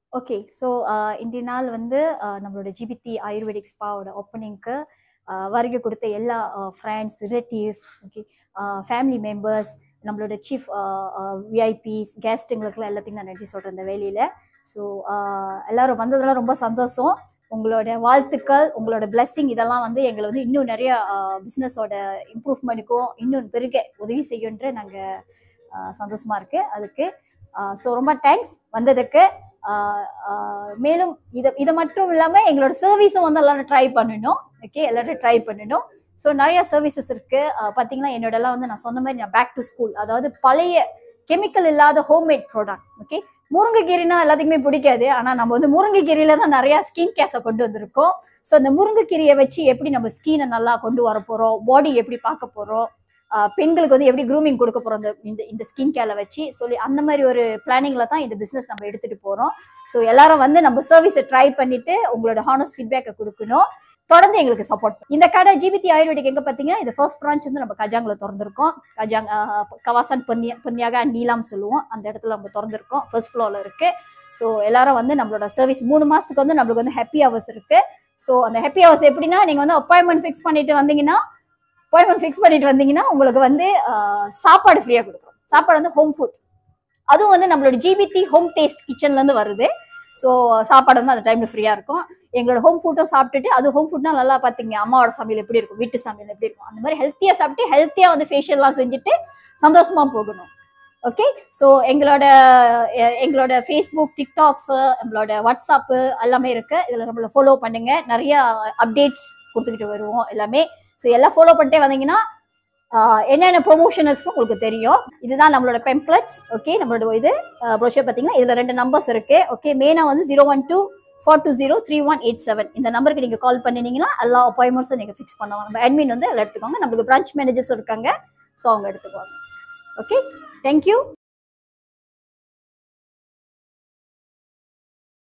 okay so இன்றைய நாள் வந்து அஹ், நம்மளோட ஜிபிடி ஆயுர்வேதிக் ஸ்பாவோட ஓப்பனிங்க்கு வருகை கொடுத்த எல்லா friends relative okay family members நம்மளோட சீஃப் விஐபிஸ் கெஸ்ட்டுங்களுக்குலாம் எல்லாத்தையும் நான் நன்றி சொல்கிறேன் இந்த வேலையில் ஸோ எல்லாரும் வந்ததெல்லாம் ரொம்ப சந்தோஷம் உங்களோட வாழ்த்துக்கள் உங்களோட blessing இதெல்லாம் வந்து எங்களை வந்து இன்னும் நிறைய பிஸ்னஸோட இம்ப்ரூவ்மெண்ட்டுக்கும் இன்னும் பெருக உதவி செய்யுன்ற நாங்கள் சந்தோஷமா இருக்கு அதுக்கு ஸோ ரொம்ப தேங்க்ஸ் வந்ததுக்கு ஆஹ் ஆஹ் மேலும் இதை இதை மட்டும் இல்லாமல் எங்களோட சர்வீஸும் வந்து எல்லாரும் ட்ரை பண்ணணும் ஓகே எல்லாரும் ட்ரை பண்ணணும் ஸோ நிறைய சர்வீசஸ் இருக்கு ஆஹ் பார்த்தீங்கன்னா என்னோடலாம் வந்து நான் சொன்ன மாதிரி நான் பேக் டு ஸ்கூல் அதாவது பழைய கெமிக்கல் இல்லாத ஹோம்மேட் ப்ராடக்ட் ஓகே முருங்கைக்கீரைனா எல்லாத்துக்குமே பிடிக்காது ஆனால் நம்ம வந்து முருங்கைக்கீரையில தான் நிறைய ஸ்கின் கேஸை கொண்டு வந்திருக்கோம் ஸோ அந்த முருங்கைக்கீரையை வச்சு எப்படி நம்ம ஸ்கினை நல்லா கொண்டு வர போகிறோம் பாடி எப்படி பார்க்க போகிறோம் பெண்களுக்கு வந்து எப்படி க்ரூமிங் கொடுக்க போகிறோம் இந்த இந்த இந்த ஸ்கின் கேரை வச்சு சொல்லி அந்த மாதிரி ஒரு பிளானிங்கில் தான் இந்த பிஸ்னஸ் நம்ம எடுத்துகிட்டு போகிறோம் ஸோ எல்லாரும் வந்து நம்ம சர்வீஸை ட்ரை பண்ணிட்டு உங்களோட ஹானஸ்ட் ஃபீட்பேக்கை கொடுக்கணும் தொடர்ந்து எங்களுக்கு சப்போர்ட் இந்த கடை ஜிபிடி ஆயுர்வேதிக் எங்க பார்த்தீங்கன்னா இந்த ஃபர்ஸ்ட் பிரான்ச் வந்து நம்ம கஜாங்ல திறந்திருக்கோம் கஜாங் ஆஹ், கவாசான் பொன்னியா பொன்னியாக நீலாம் சொல்லுவோம் அந்த இடத்துல நம்ம திறந்திருக்கோம் ஃபர்ஸ்ட் ஃப்ளோர்ல இருக்கு ஸோ எல்லாரும் வந்து நம்மளோட சர்வீஸ் மூணு மாசத்துக்கு வந்து நம்மளுக்கு வந்து ஹாப்பி ஹவர்ஸ் இருக்கு ஸோ அந்த ஹாப்பி ஹவர்ஸ் எப்படின்னா நீங்க வந்து அப்பாயின்மெண்ட் ஃபிக்ஸ் பண்ணிட்டு வந்தீங்கன்னா அப்பாயின்மெண்ட் ஃபிக்ஸ் பண்ணிட்டு வந்தீங்கன்னா உங்களுக்கு வந்து ஆஹ், சாப்பாடு ஃப்ரீயாக கொடுக்குறோம் சாப்பாடு வந்து ஹோம் ஃபுட் அதுவும் வந்து நம்மளோட ஜிபிடி ஹோம் டேஸ்ட் கிச்சன்லேருந்து வருது ஸோ சாப்பாடு வந்து அந்த டைமில் ஃப்ரீயாக இருக்கும் எங்களோட ஹோம் ஃபுட்டும் சாப்பிட்டுட்டு அது ஹோம் ஃபுட்னா நல்லா பார்த்தீங்க அம்மாவோட சமையல் எப்படி இருக்கும் வீட்டு சமையல் எப்படி இருக்கும் அந்த மாதிரி ஹெல்த்தியாக சாப்பிட்டு ஹெல்த்தியாக வந்து ஃபேஷியல்லாம் செஞ்சுட்டு சந்தோஷமா போகணும் ஓகே ஸோ எங்களோட எ- எங்களோட ஃபேஸ்புக் டிக்டாக்ஸு நம்மளோட வாட்ஸ்அப்பு எல்லாமே இருக்கு இதில் நம்மளை ஃபாலோ பண்ணுங்க நிறைய அப்டேட்ஸ் கொடுத்துக்கிட்டு வருவோம் எல்லாமே ஸோ எல்லாம் ஃபாலோ பண்ணிட்டே வந்தீங்கன்னா ஆஹ், என்னென்ன ப்ரொமோஷனல்ஸ் உங்களுக்கு தெரியும் இதுதான் நம்மளோட பெம்ப்ளெட்ஸ் ஓகே நம்மளோட இது ப்ரோஷர் பார்த்தீங்கன்னா இதில் ரெண்டு நம்பர்ஸ் இருக்கு ஓகே மெயினாக வந்து zero one two four two zero three one eight seven இந்த நம்பருக்கு நீங்கள் கால் பண்ணினீங்கன்னா எல்லா அப்பாயின்மெண்ட்ஸும் நீங்கள் ஃபிக்ஸ் பண்ணுவாங்க நம்ம அட்மின் வந்து எல்லாம் எடுத்துக்கோங்க நம்மளுக்கு பிரான்ச் மேனேஜர்ஸும் இருக்காங்க ஸோ அவங்க எடுத்துக்குவாங்க ஓகே தேங்க்யூ